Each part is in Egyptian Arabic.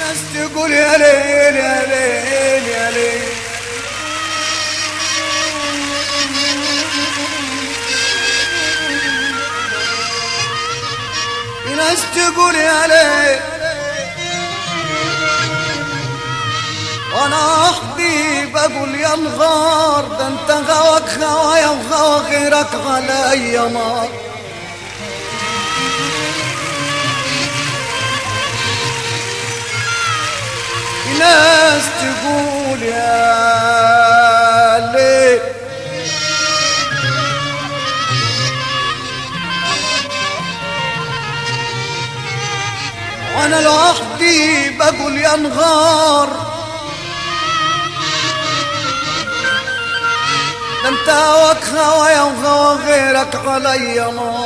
ناس تقول يا ليل يا ليل يا ليل في ناس تقول يا ليل وانا احدي بقول يا الغار ده انت غواك غوايا وغوا غيرك علي نار في ناس تقول يا ليل وانا لوحدي بقول يا نغار ده انت هواك هوايا وهوا غيرك علي نار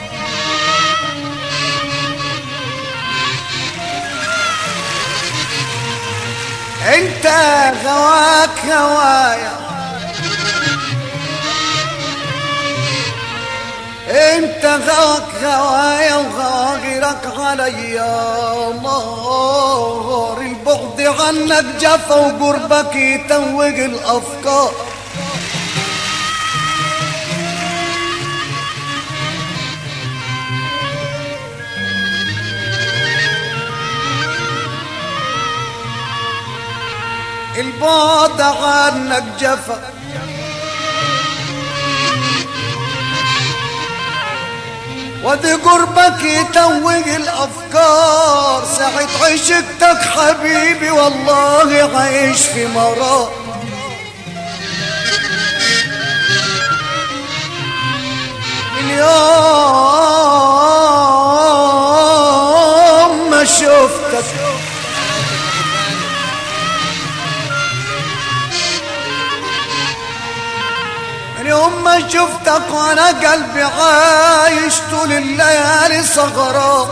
انت غواك هوايا انت غواك هوايا وغوا غيرك علي نار البعد عنك جفا وقربك يتوج الافكار البعد عنك جفا ودي قربك يتوج الافكار ساعة عشقتك حبيبي والله عايش في مرار من يوم ما شفتك من يوم ما شفتك وانا قلبي عايش طول الليالي صغران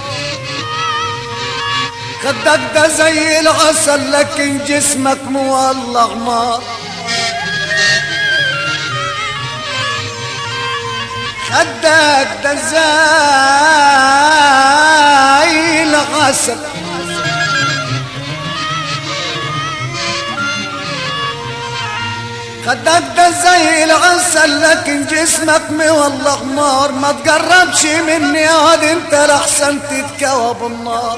خدك ده زي العسل لكن جسمك مولع نار خدك ده زي العسل خدك ده زي العسل لكن جسمك مولع نار ما تقربش مني عاد انت لحسن تتكوى بالنار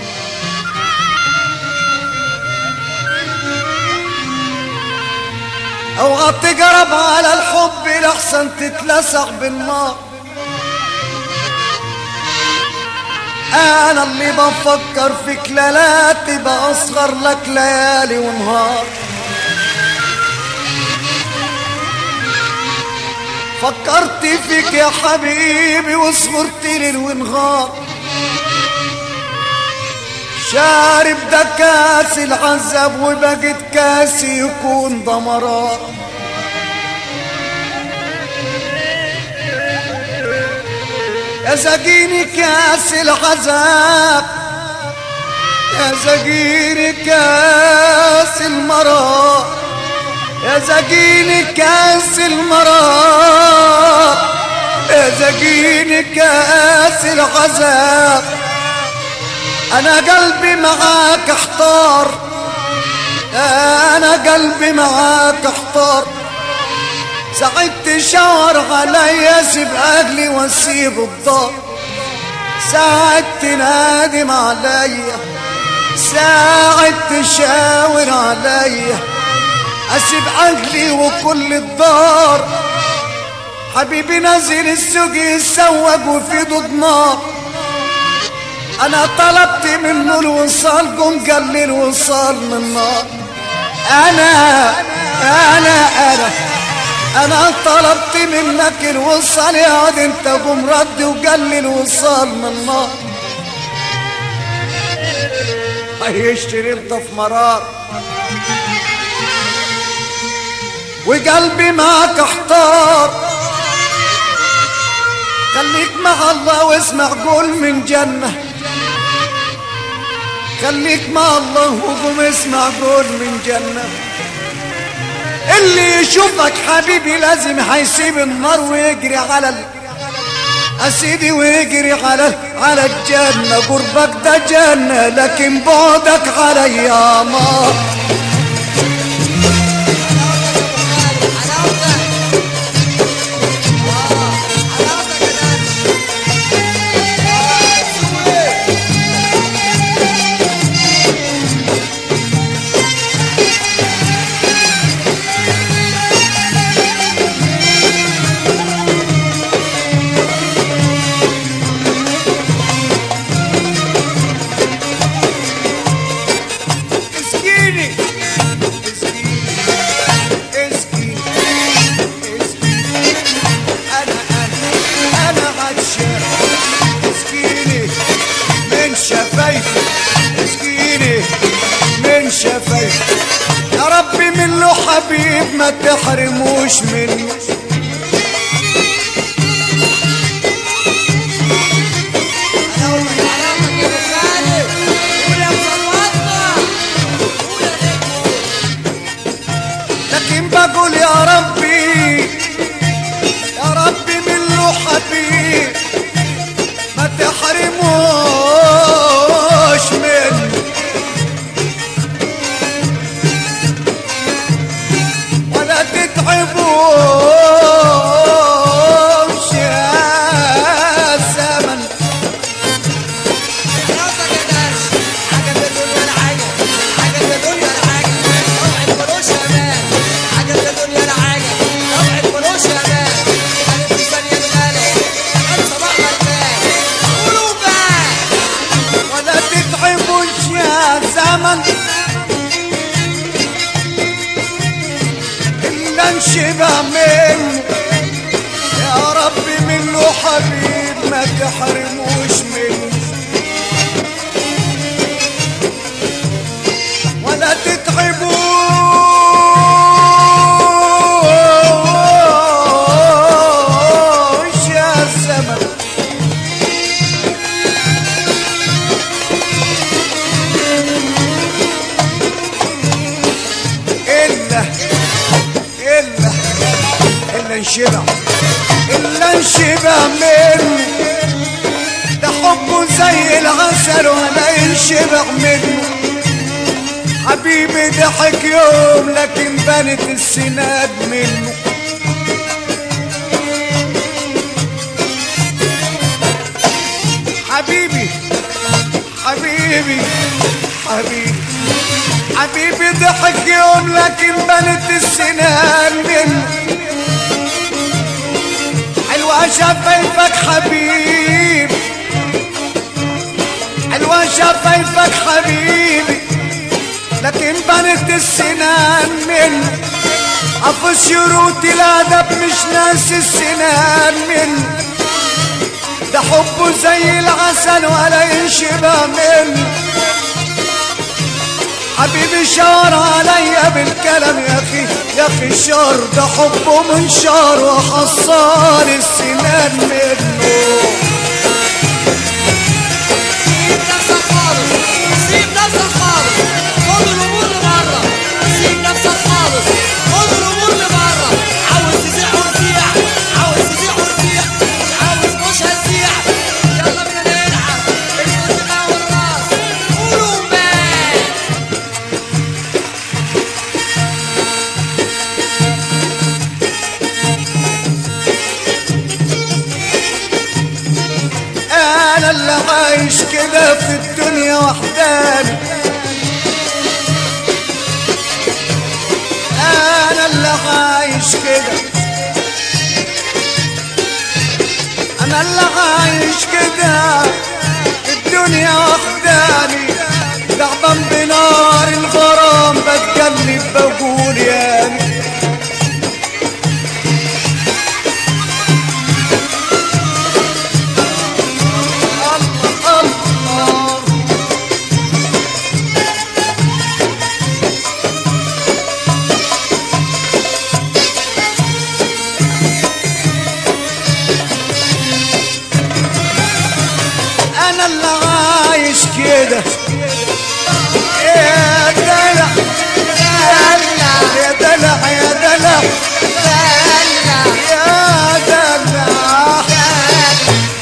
اوعى تقرب على الحب لحسن تتلسع بالنار انا اللي بفكر فيك ليلاتي بأصغر لك ليالي ونهار فكرت فيك يا حبيبي وصغرت ليل ونهار شارب ده كاس العذاب وبقيت كاسي يكون ضمرات يا سقيني كاس العذاب يا سقيني كاس المرار يا سقيني كاس المرار يا سقيني كاس العذاب انا قلبي معاك احتار انا قلبي معاك احتار ساعد تشاور عليا سيب اهلي واسيب الدار ساعد تنادم عليا ساعد تشاور عليا اسيب اهلي وكل الدار حبيبي نازل السوق يسوق وفي ضد نار انا طلبت منه الوصال قم قال لي الوصال من نار انا انا انا انا طلبت منك الوصال يا واد انت قم رد وقال لي الوصال من نار هيشتري الطف مرار وقلبي معك احتار خليك مع الله واسمع قول من جنة خليك مع الله وقوم اسمع قول من جنة اللي يشوفك حبيبي لازم هيسيب النار ويجري على ال... اسيدي واجري على على الجنة قربك ده جنة لكن بعدك عليا نار اسكيني اسكيني اسكيني اسكيني انا انا انا عطشان اسكيني من شفايفي اسكيني من شفايفي يا ربي من له حبيب ما تحرموش مني لكن بقول يا ربي يا ربي من له حبيب ما تحرموش مني ولا تتعبوش يا زمن ولا تتعبوش يا زمن إلا انشبع منه يا ربي منه حبيب ما تحرموش منه ولا تتعبوش يا زمن إلا إلا إلا انشبع إلا انشبع منه ده حبه زي العسل ولا ينشبع منه حبيبي ضحك يوم لكن بنت السناد منه حبيبي حبيبي حبيبي حبيبي ضحك يوم لكن بنت السنان منه حلوة شفايفك حبيب حلوة شفايفك حبيبي لكن بنت السنان منه حافظ شروط الادب مش ناسي السنان منه ده حبه زي العسل ولا ينشبع منه حبيبي شار عليا بالكلام يا اخي يا اخي شار ده حبه من شار وحصار السنان منه انا اللي عايش كده في الدنيا وحداني انا اللي عايش كده انا اللي عايش كده في الدنيا وحداني تعبان بنار الغرام بتقلب بقول يعني الله الله انا اللي عايش كده يا دلع يا دلع يا دلع يا دلع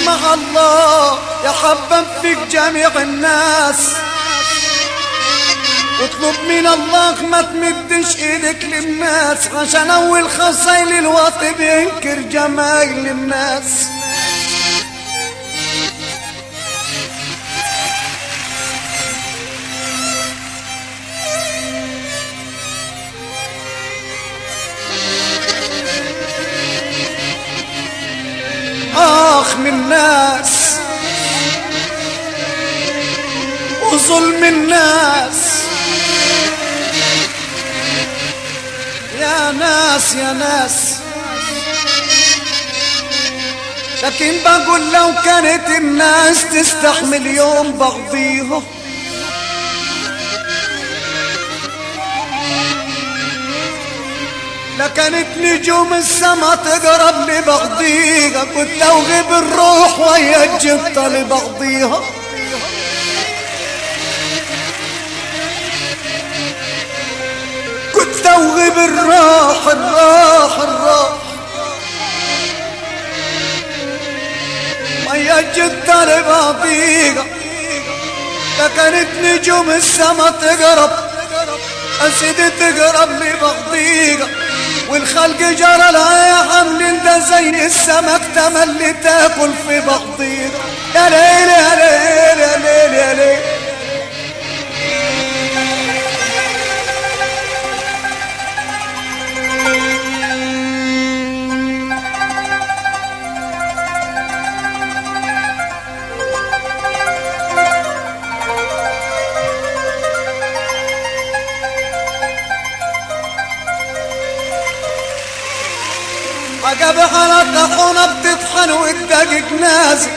مع الله يحبب فيك جميع الناس اطلب من الله ما تمدش ايدك للناس عشان اول خصايل الوطي بينكر جمايل الناس آخ من ناس وظلم الناس يا ناس يا ناس لكن بقول لو كانت الناس تستحمل يوم بعضيها لكانت نجوم السما تقرب لبعضيها كنت اوغب الروح ويا الجبطة لبعضيها كنت اوغب الروح الروح الروح ويا الجبطة لبعضيها لكانت نجوم السما تقرب أسيدي تقرب لبعضيها والخلق جرى لها يا حمل ده زي السمك تملي تاكل في بعضيها يا ليل يا ليل يا ليل يا ليل عقب على طحونة بتطحن والدقيق نازل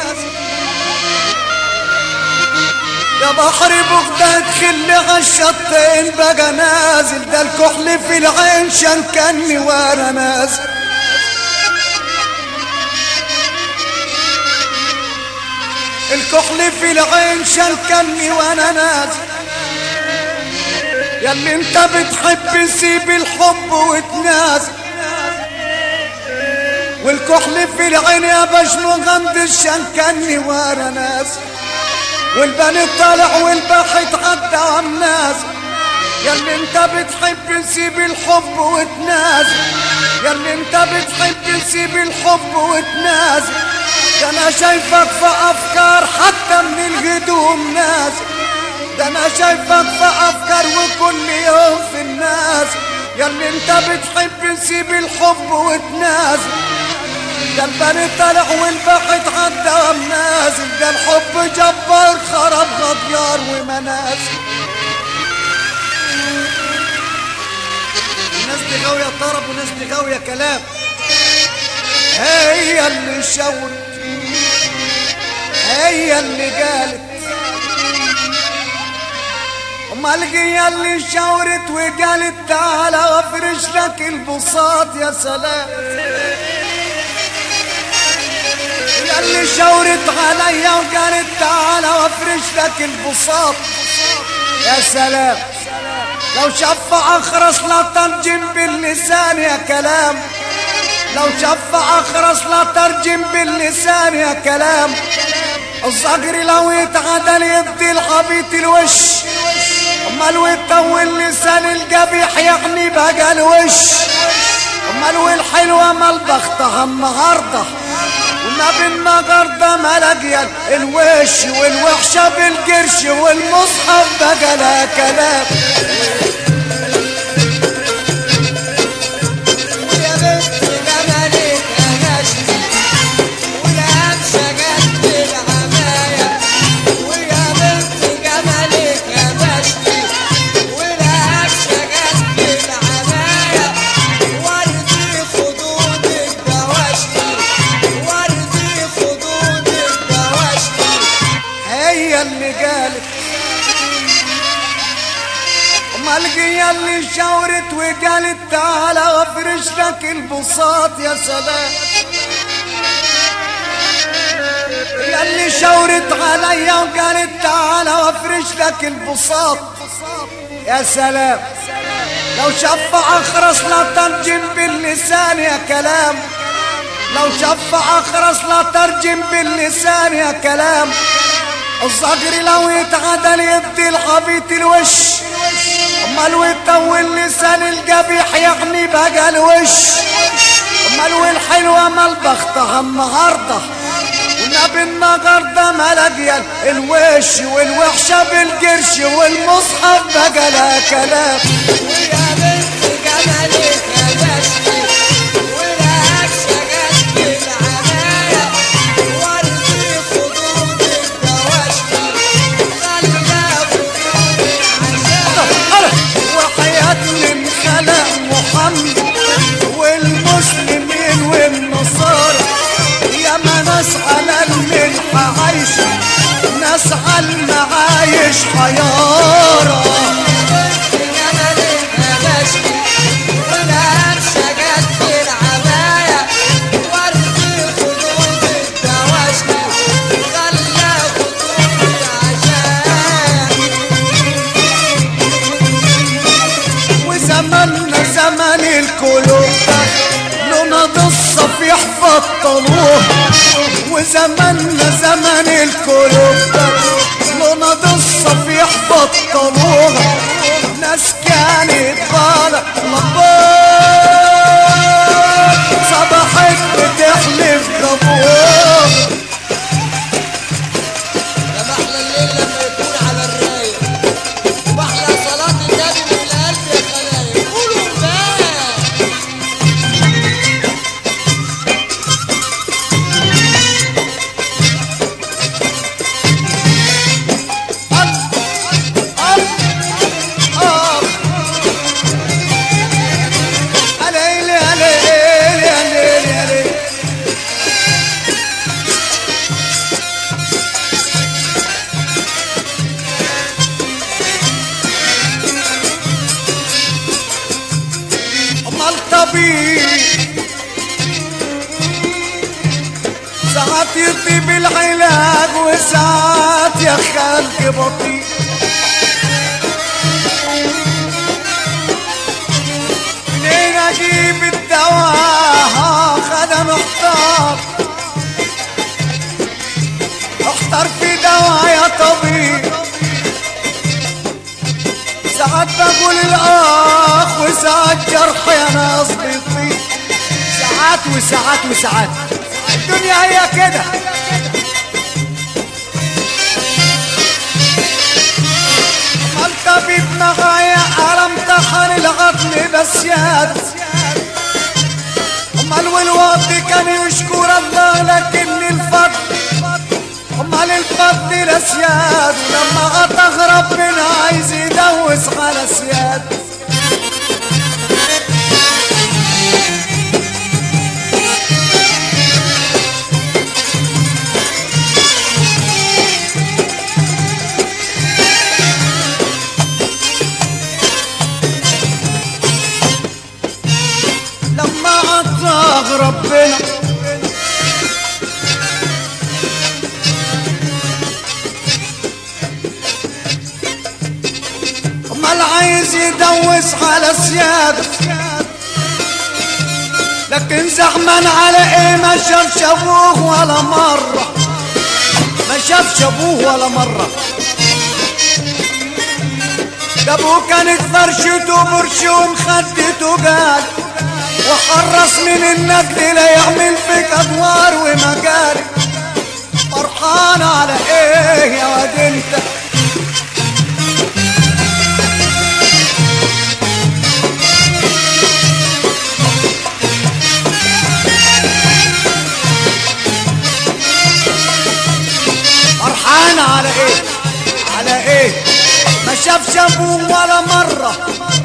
يا بحر بغداد خلي عالشطين بقى نازل ده الكحل في العين شنكني وانا نازل الكحل في العين شنكني وانا نازل ياللي انت بتحب سيب الحب وتنازل والكحل في العين يا بشنو غمد الشنكني وانا ناس والبني طالع والبحث عدى عم ناس ياللي انت بتحب سيب الحب وتنازل ياللي انت بتحب سيب الحب وتنازل ده انا شايفك في افكار حتى من الهدوم نازل ده انا شايفك في افكار وكل يوم في الناس ياللي انت بتحب سيب الحب وتنازل ده البني طلع والبحث عدى نازل ده الحب جبار خرب غديار ومنازل الناس دي غاوية طرب وناس دي غاوية كلام هي اللي شاورت هي اللي قالت امال هي اللي شاورت وقالت تعالى وافرش لك البساط يا سلام هي اللي شاورت عليا وقالت تعالى وافرش لك البساط يا سلام لو شف اخرس لا ترجم باللسان يا كلام لو شف اخرس لا ترجم باللسان يا كلام الصقر لو يتعدل يبدي العبيط الوش امال ويطول لسان القبيح يعني بقى الوش امال والحلوه ما البختها النهارده وما بالنهارده ما لقيت الوش والوحشه بالقرش والمصحف بقى لا كلام ويا بنت جمالك أناشني والأمشى جنب العماية ويا بنت جمالك أناشني والأمشى جنب العماية وردي خدودك دواشني وردي خدودك دواشني هي اللي قالت امال هي اللي شاورت وقالت تعالى وافرش لك البساط يا سلام هي اللي شاورت عليا وقالت تعالى وافرش لك البساط يا سلام لو شف اخرس لا ترجم باللسان يا كلام لو لو شف اخرس لا ترجم باللسان يا كلام الصقر لو يتعدل يدي العبيط الوش امال ويطول لسان القبيح يعني بقى الوش امال والحلوه مال بختها النهارده ونبي النهارده ملقيا الوش والوحشه بالقرش والمصحف بقى لا كلام ويا بنت جمالك يا بشتي ولك شجت العباية وردي خدودك دوشتي خلى خدودك عشان وحياة من خلق محمد والمسلمين والنصارى يا ما ناس على الملح عايشة ناس على المعايش حيارة جمالك يا بشتي ولك شجت العباية وردي خدودك دوشتي خلى خدودك عشان وزماننا زمان القلوب ده لونا الصفيح بطلوه وزماننا زمان القلوب ده لونا الصفيح بطلوه ناس كانت طالع لبار صبحت بتحلف جبور يا محلى الليل لما يكون على الرايق واحلى صلاة النبي من القلب يا خلايا قولوا بقى امال طبيب ساعات يطيب العلاج وساعات يا خلق بطيء منين اجيب الدواء خدم احتار احتار في دواء يا طبيب ساعات بقول الاخ وساعات جرح يا ناس بيطيب ساعات وساعات وساعات الدنيا هي كده ما الطبيب معايا حرم طحن العظم بس ياد امال والوقت كان يشكر الله لكن الفضل امال الفضل لسياد ولما اطغ ربنا عايز يدوس على سياد لما اطغ ربنا امال عايز يدوس على سيادة لكن زحمان على ايه ما شاف شافوه ولا مرة ما شاف شافوه ولا مرة ده ابوه كانت فرشته برش ومخدته قال وحرص من النجد لا يعمل فيك ادوار ومجال فرحان على ايه يا واد انت فرحان على ايه على ايه ما شاف شافوه ولا مرة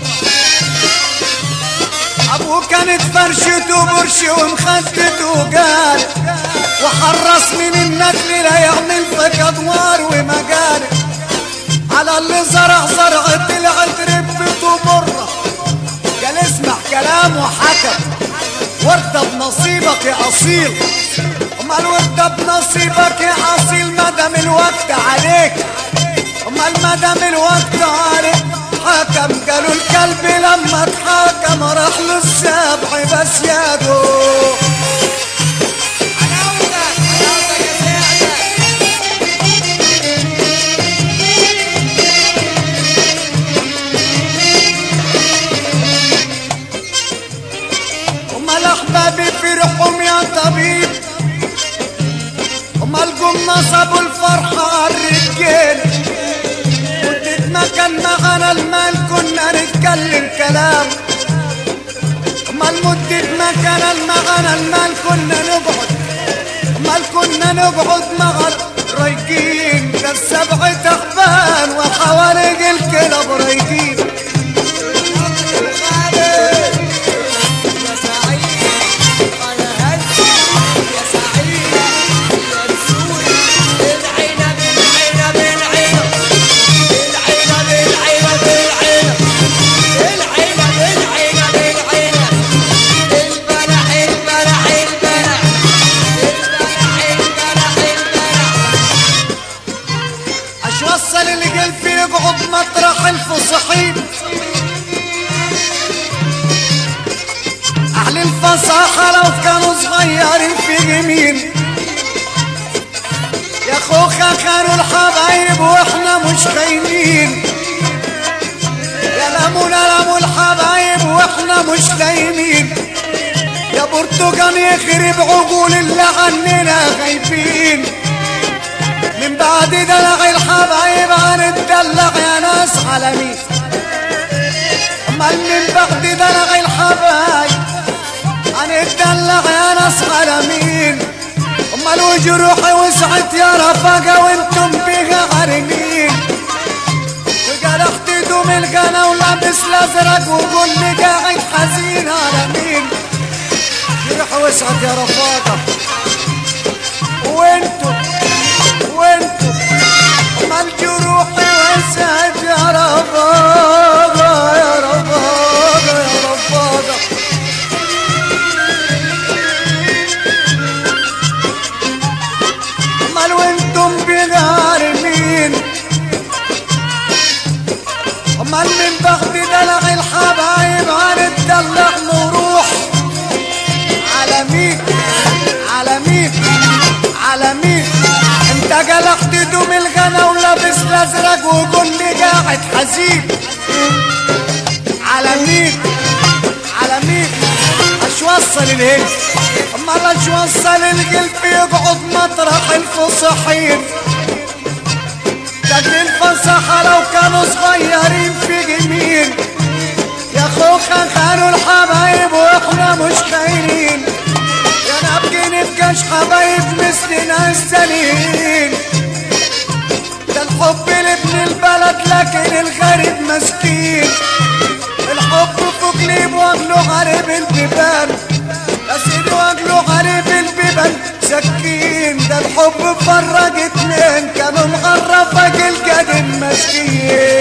ابوه كانت فرشته برش ومخدته قال وحرص من النجل لا يعمل فيك ادوار ومجال على اللي زرع زرع طلعت ربته بره قال اسمع كلام وحكم وارضى بنصيبك يا اصيل امال وارضى بنصيبك يا اصيل ما دام الوقت عليك امال ما دام الوقت عليك حكم قالوا الكلب لما اتحكم راح له السبع بس يا دوب نصبوا الفرحة عالرجال مدة ما كان معانا المال كنا نتكلم كلام امال مدة ما كان معانا المال كنا نقعد امال كنا نقعد مع الرايقين ده السبع تخبان وحوارق الكلاب رايقين يا سعيد يا هادي يا سعيد يا رسول العنب العنب العنب العنب العنب العنب العنب العنب العنب البلح البلح البلح البلح البلح البلح اش وصل القلب يقعد مطرح الفصحين اهل الفصاحة لو كانوا صغيرين في يمين يا خوخة كانوا الحبايب واحنا مش خاينين يا لمونا لمو الحبايب واحنا مش لايمين يا برتقال يخرب عقول اللي عننا خايفين من بعد دلع الحبايب هنتدلع يا ناس على مين امال من بعد دلع الحبايب هنتدلع يا ناس على مين امال وجروحي وسعت يا رفاقة وانتم بيها عارمين وجرحت دوم القنا ولابس الازرق وقول لي قاعد حزين على مين جروحي وسعت يا رفاقة وانتم وانتم ما الجروح وسعت يا رفاقة يا رفاقة يا رفاقة امال وانتم بغار مين امال من بخت دلع الحبايب هنتدلع نروح على مين على مين على مين انت قلقت دوم الغنا ولابس الازرق وقول لي قاعد حزين على مين على مين اش وصل الهند امال اش وصل القلب يقعد مطرح الفصحين تجري الفصحى لو كانوا صغيرين في جميل يا خوخة كانوا الحبايب واحنا مش خاينين يا نبقي نبقاش حبايب مثلنا السنين ده الحب لابن البلد لكن الغريب مسكين الحب فوق ليب واغلو غريب البيبان يا سيدي واغلو غريب البيبان سكين ده الحب فرق اتنين كانوا مغرفك القدم مسكين